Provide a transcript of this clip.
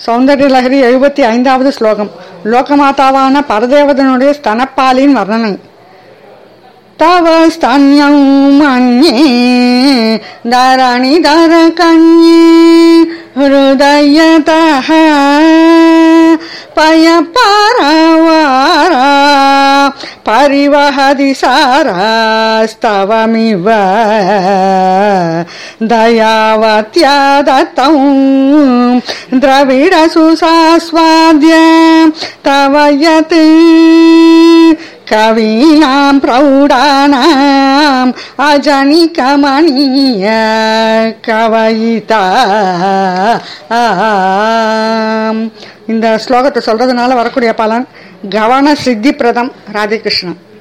சௌந்தர்ய லஹரி எழுபத்தி ஐந்தாவது ஸ்லோகம் லோகமாதாவான பரதேவதனுடைய ஸ்தனப்பாலின் வர்ணனை தவ ஸ்தன்யம் மன்யே தரணி தர கண்யே ஹிருதயதः பயப்பரவாரா परिवहति सारास्तवमिव दयावत्या दत्तौ द्रविडसुसास्वाद्य तव यत् कवीनां प्रौढानाम् अजनिकमणीय कवयिता இந்த ஸ்லோகத்தை சொல்றதுனால வரக்கூடிய பலன் கவன சித்தி பிரதம் ராதே கிருஷ்ணன்